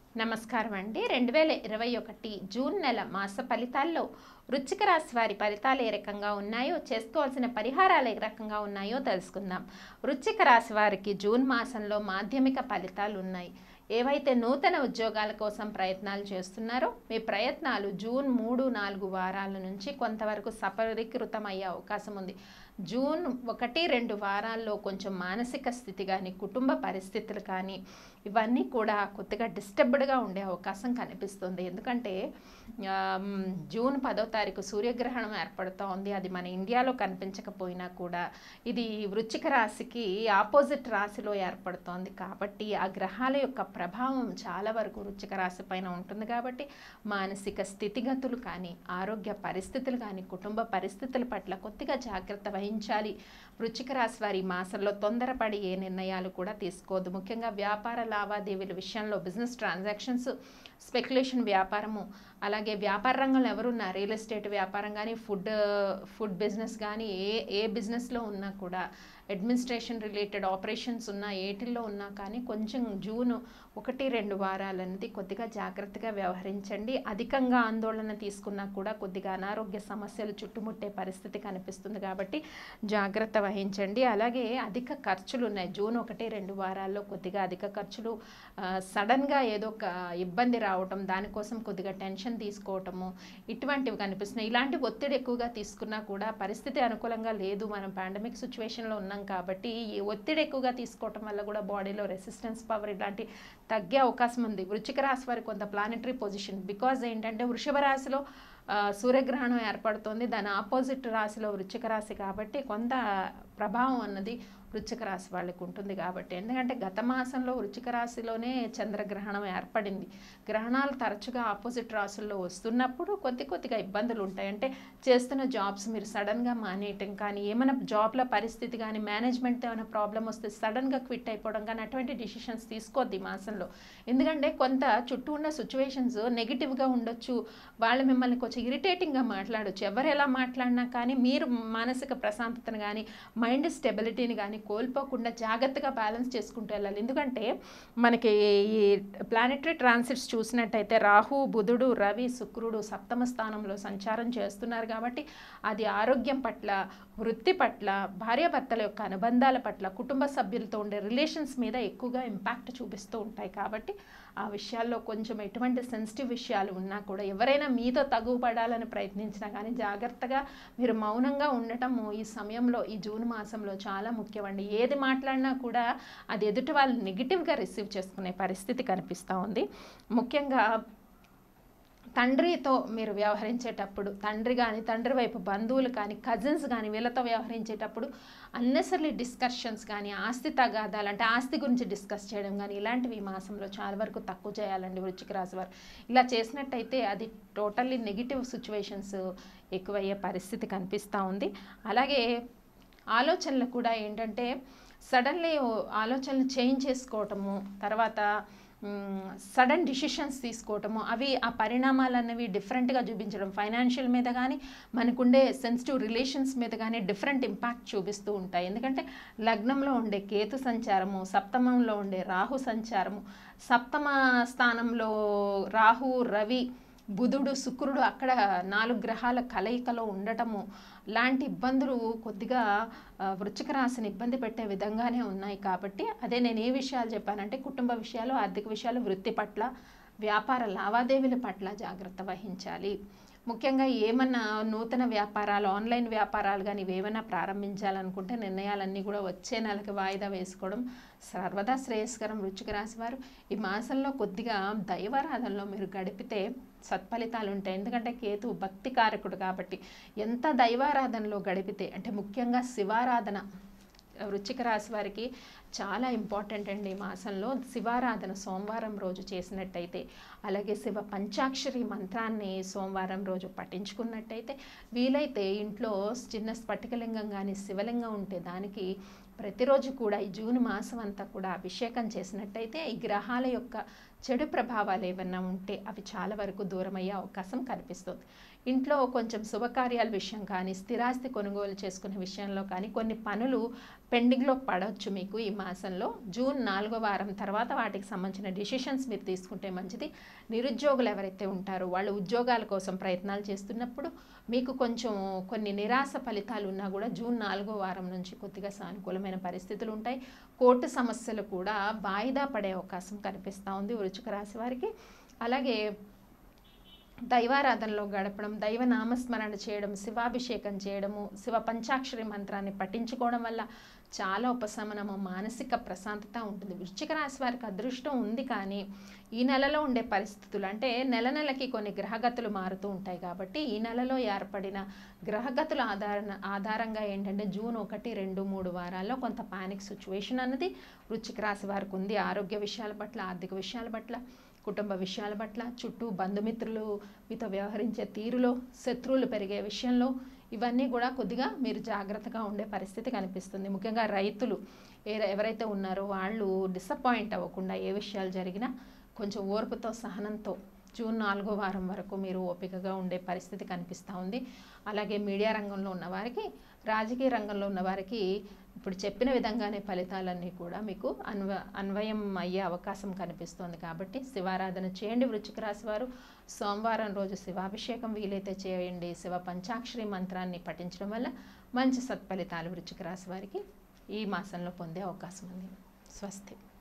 నమస్కారం అండి రెండు వేల ఇరవై ఒకటి జూన్ నెల మాస ఫలితాల్లో వృశ్చిక రాశి వారి ఫలితాలు ఏ రకంగా ఉన్నాయో చేసుకోవాల్సిన పరిహారాలు ఏ రకంగా ఉన్నాయో తెలుసుకుందాం వృశ్చిక రాశి వారికి జూన్ మాసంలో మాధ్యమిక ఫలితాలు ఉన్నాయి ఏవైతే నూతన ఉద్యోగాల కోసం ప్రయత్నాలు చేస్తున్నారో మీ ప్రయత్నాలు జూన్ మూడు నాలుగు వారాల నుంచి కొంతవరకు సఫలీకృతం అయ్యే అవకాశం ఉంది జూన్ ఒకటి రెండు వారాల్లో కొంచెం మానసిక స్థితి కానీ కుటుంబ పరిస్థితులు కానీ ఇవన్నీ కూడా కొద్దిగా డిస్టర్బ్డ్గా ఉండే అవకాశం కనిపిస్తుంది ఎందుకంటే ఆమ్, జూన్ పదో తారీఖు సూర్యగ్రహణం ఏర్పడుతూ ఉంది అది మన ఇండియాలో కనిపించకపోయినా కూడా ఇది వృశ్చిక రాశికి ఆపోజిట్ రాశిలో ఏర్పడుతోంది కాబట్టి ఆ గ్రహాల యొక్క ప్రభావం చాలా వరకు వృశ్చిక రాశి పైన ఉంటుంది కాబట్టి మానసిక స్థితిగతులు కానీ ఆరోగ్య పరిస్థితులు కానీ కుటుంబ పరిస్థితుల పట్ల కొద్దిగా జాగ్రత్త వహించాలి వృశ్చిక రాశి వారి ఈ మాసంలో తొందరపడి ఏ నిర్ణయాలు కూడా తీసుకోవద్దు ముఖ్యంగా వ్యాపార లావాదేవీల విషయంలో బిజినెస్ ట్రాన్సాక్షన్స్ స్పెక్యులేషన్ వ్యాపారము అలాగే వ్యాపార రంగంలో ఎవరున్నా రియల్ ఎస్టేట్ వ్యాపారం కానీ ఫుడ్ ఫుడ్ బిజినెస్ కానీ ఏ ఏ బిజినెస్లో ఉన్నా కూడా అడ్మినిస్ట్రేషన్ రిలేటెడ్ ఆపరేషన్స్ ఉన్నా ఏటిల్లో ఉన్నా కానీ కొంచెం జూన్ ఒకటి రెండు వారాలు అనేది కొద్దిగా జాగ్రత్తగా వ్యవహరించండి అధికంగా ఆందోళన తీసుకున్నా కూడా కొద్దిగా అనారోగ్య సమస్యలు చుట్టుముట్టే పరిస్థితి కనిపిస్తుంది కాబట్టి జాగ్రత్త వహించండి అలాగే అధిక ఖర్చులు ఉన్నాయి జూన్ ఒకటి రెండు వారాల్లో కొద్దిగా అధిక ఖర్చులు ఆ, సడన్గా ఏదో ఒక ఇబ్బంది రావటం దానికోసం కొద్దిగా టెన్షన్ తీసుకోవటము ఇటువంటివి కనిపిస్తున్నాయి ఇలాంటి ఒత్తిడి ఎక్కువగా తీసుకున్నా కూడా పరిస్థితి అనుకూలంగా లేదు మనం పాండమిక్ సిచ్యువేషన్లో ఉన్నాం కాబట్టి ఈ ఒత్తిడి ఎక్కువగా తీసుకోవటం వల్ల కూడా బాడీలో రెసిస్టెన్స్ పవర్ ఇలాంటి తగ్గే అవకాశం ఉంది వృచ్చిక రాశి వారి కొంత ప్లానెటరీ పొజిషన్ బికాజ్ ఏంటంటే వృషభ రాశిలో ఆ, సూర్యగ్రహణం ఏర్పడుతుంది దాని ఆపోజిట్ రాశిలో వృచ్చిక రాశి కాబట్టి కొంత ప్రభావం అన్నది వృచ్చిక రాశి వాళ్ళకి ఉంటుంది కాబట్టి ఎందుకంటే గత మాసంలో వృచ్చిక రాశిలోనే చంద్రగ్రహణం ఏర్పడింది గ్రహణాలు తరచుగా ఆపోజిట్ రాశుల్లో వస్తున్నప్పుడు కొద్ది కొద్దిగా ఇబ్బందులు ఉంటాయి అంటే చేస్తున్న జాబ్స్ మీరు సడన్గా మానేయటం కానీ ఏమైనా జాబ్ల పరిస్థితి కానీ మేనేజ్మెంట్తో ఏమైనా ప్రాబ్లం వస్తే సడన్గా క్విట్ అయిపోవడం కానీ అటువంటి డిసిషన్స్ తీసుకోవద్దు ఈ మాసంలో ఎందుకంటే కొంత చుట్టూ ఉన్న సిచ్యువేషన్స్ నెగిటివ్గా ఉండొచ్చు వాళ్ళు మిమ్మల్ని కొంచెం ఇరిటేటింగ్గా మాట్లాడొచ్చు ఎవరు ఎలా మాట్లాడినా కానీ మీరు మానసిక ప్రశాంతతను కానీ మైండ్ స్టెబిలిటీని కానీ కోల్పోకుండా జాగ్రత్తగా బ్యాలెన్స్ చేసుకుంటూ వెళ్ళాలి ఎందుకంటే మనకి ఈ ప్లానెటరీ ట్రాన్సిట్స్ చూసినట్టయితే రాహు బుధుడు రవి శుక్రుడు సప్తమ స్థానంలో సంచారం చేస్తున్నారు కాబట్టి అది ఆరోగ్యం పట్ల వృత్తి పట్ల భార్యాభర్తల యొక్క అనుబంధాల పట్ల కుటుంబ సభ్యులతో ఉండే రిలేషన్స్ మీద ఎక్కువగా ఇంపాక్ట్ చూపిస్తూ ఉంటాయి కాబట్టి ఆ విషయాల్లో కొంచెం ఎటువంటి సెన్సిటివ్ విషయాలు ఉన్నా కూడా ఎవరైనా మీతో తగుపడాలని ప్రయత్నించినా కానీ జాగ్రత్తగా మీరు మౌనంగా ఉండటము ఈ సమయంలో ఈ జూన్ మాసంలో చాలా ముఖ్యమండి ఏది మాట్లాడినా కూడా అది ఎదుటి వాళ్ళు నెగిటివ్గా రిసీవ్ చేసుకునే పరిస్థితి కనిపిస్తూ ఉంది ముఖ్యంగా తండ్రితో మీరు వ్యవహరించేటప్పుడు తండ్రి కానీ తండ్రి వైపు బంధువులు కానీ కజిన్స్ కానీ వీళ్ళతో వ్యవహరించేటప్పుడు అన్నెసర్లీ డిస్కషన్స్ కానీ ఆస్తి తగాదాలు అంటే ఆస్తి గురించి డిస్కస్ చేయడం కానీ ఇలాంటివి ఈ మాసంలో చాలా వరకు తక్కువ చేయాలండి వృచ్చిక రాశి వారు ఇలా చేసినట్టయితే అది టోటల్లీ నెగిటివ్ సిచ్యువేషన్స్ ఎక్కువయ్యే పరిస్థితి కనిపిస్తూ ఉంది అలాగే ఆలోచనలు కూడా ఏంటంటే సడన్లీ ఆలోచనలు చేంజ్ చేసుకోవటము తర్వాత సడన్ డిసిషన్స్ తీసుకోవటము అవి ఆ పరిణామాలు అనేవి డిఫరెంట్గా చూపించడం ఫైనాన్షియల్ మీద కానీ మనకుండే సెన్సిటివ్ రిలేషన్స్ మీద కానీ డిఫరెంట్ ఇంపాక్ట్ చూపిస్తూ ఉంటాయి ఎందుకంటే లగ్నంలో ఉండే కేతు సంచారము సప్తమంలో ఉండే రాహు సంచారము సప్తమ స్థానంలో రాహు రవి బుధుడు శుక్రుడు అక్కడ నాలుగు గ్రహాల కలయికలో ఉండటము లాంటి ఇబ్బందులు కొద్దిగా ఆ, వృశ్చిక రాశిని ఇబ్బంది పెట్టే విధంగానే ఉన్నాయి కాబట్టి అదే నేను ఏ విషయాలు చెప్పానంటే కుటుంబ విషయాలు ఆర్థిక విషయాలు వృత్తి పట్ల వ్యాపార లావాదేవీల పట్ల జాగ్రత్త వహించాలి ముఖ్యంగా ఏమన్నా నూతన వ్యాపారాలు ఆన్లైన్ వ్యాపారాలు కానీ ఇవేమైనా ప్రారంభించాలనుకుంటే నిర్ణయాలన్నీ కూడా వచ్చే నెలకి వాయిదా వేసుకోవడం సర్వదా శ్రేయస్కరం వృచ్చిక రాశి వారు ఈ మాసంలో కొద్దిగా దైవారాధనలో మీరు గడిపితే సత్ఫలితాలు ఉంటాయి ఎందుకంటే కేతు భక్తి కారకుడు కాబట్టి ఎంత దైవారాధనలో గడిపితే అంటే ముఖ్యంగా శివారాధన వృశ్చిక రాశి వారికి చాలా ఇంపార్టెంట్ అండి ఈ మాసంలో శివారాధన సోమవారం రోజు చేసినట్టయితే అలాగే శివ పంచాక్షరి మంత్రాన్ని సోమవారం రోజు పఠించుకున్నట్టయితే వీలైతే ఇంట్లో చిన్న స్ఫటికలింగం కానీ శివలింగం ఉంటే దానికి ప్రతిరోజు కూడా ఈ జూన్ మాసం అంతా కూడా అభిషేకం చేసినట్టయితే ఈ గ్రహాల యొక్క చెడు ప్రభావాలు ఏమన్నా ఉంటే అవి చాలా వరకు దూరం అయ్యే అవకాశం కనిపిస్తుంది ఇంట్లో కొంచెం శుభకార్యాల విషయం కానీ స్థిరాస్తి కొనుగోలు చేసుకునే విషయంలో కానీ కొన్ని పనులు పెండింగ్లో పడవచ్చు మీకు ఈ మాసంలో జూన్ నాలుగో వారం తర్వాత వాటికి సంబంధించిన డిసిషన్స్ మీరు తీసుకుంటే మంచిది నిరుద్యోగులు ఎవరైతే ఉంటారో వాళ్ళు ఉద్యోగాల కోసం ప్రయత్నాలు చేస్తున్నప్పుడు మీకు కొంచెం కొన్ని నిరాశ ఫలితాలు ఉన్నా కూడా జూన్ నాలుగో వారం నుంచి కొద్దిగా సానుకూలమైన పరిస్థితులు ఉంటాయి కోర్టు సమస్యలు కూడా వాయిదా పడే అవకాశం కనిపిస్తూ ఉంది వృచ్చిక రాశి వారికి అలాగే దైవారాధనలో గడపడం దైవ నామస్మరణ చేయడం శివాభిషేకం చేయడము శివ పంచాక్షరి మంత్రాన్ని పఠించుకోవడం వల్ల చాలా ఉపశమనము మానసిక ప్రశాంతత ఉంటుంది వృశ్చిక రాశి వారికి అదృష్టం ఉంది కానీ ఈ నెలలో ఉండే పరిస్థితులు అంటే నెల నెలకి కొన్ని గ్రహగతులు మారుతూ ఉంటాయి కాబట్టి ఈ నెలలో ఏర్పడిన గ్రహగతుల ఆధార ఆధారంగా ఏంటంటే జూన్ ఒకటి రెండు మూడు వారాల్లో కొంత పానిక్ సిచ్యువేషన్ అన్నది వృశ్చిక రాశి వారికి ఉంది ఆరోగ్య విషయాల పట్ల ఆర్థిక విషయాల పట్ల కుటుంబ విషయాల పట్ల చుట్టూ బంధుమిత్రులు మీతో వ్యవహరించే తీరులో శత్రువులు పెరిగే విషయంలో ఇవన్నీ కూడా కొద్దిగా మీరు జాగ్రత్తగా ఉండే పరిస్థితి కనిపిస్తుంది ముఖ్యంగా రైతులు ఏ ఎవరైతే ఉన్నారో వాళ్ళు డిసప్పాయింట్ అవ్వకుండా ఏ విషయాలు జరిగినా కొంచెం ఓర్పుతో సహనంతో జూన్ నాలుగో వారం వరకు మీరు ఓపికగా ఉండే పరిస్థితి కనిపిస్తూ ఉంది అలాగే మీడియా రంగంలో ఉన్న వారికి రాజకీయ రంగంలో ఉన్న వారికి ఇప్పుడు చెప్పిన విధంగానే ఫలితాలన్నీ కూడా మీకు అన్వ అన్వయం అయ్యే అవకాశం కనిపిస్తోంది కాబట్టి శివారాధన చేయండి వృచ్చిక రాశి వారు సోమవారం రోజు శివాభిషేకం వీలైతే చేయండి శివ పంచాక్షరి మంత్రాన్ని పఠించడం వల్ల మంచి సత్ఫలితాలు వృచ్చిక రాశి వారికి ఈ మాసంలో పొందే అవకాశం ఉంది స్వస్తి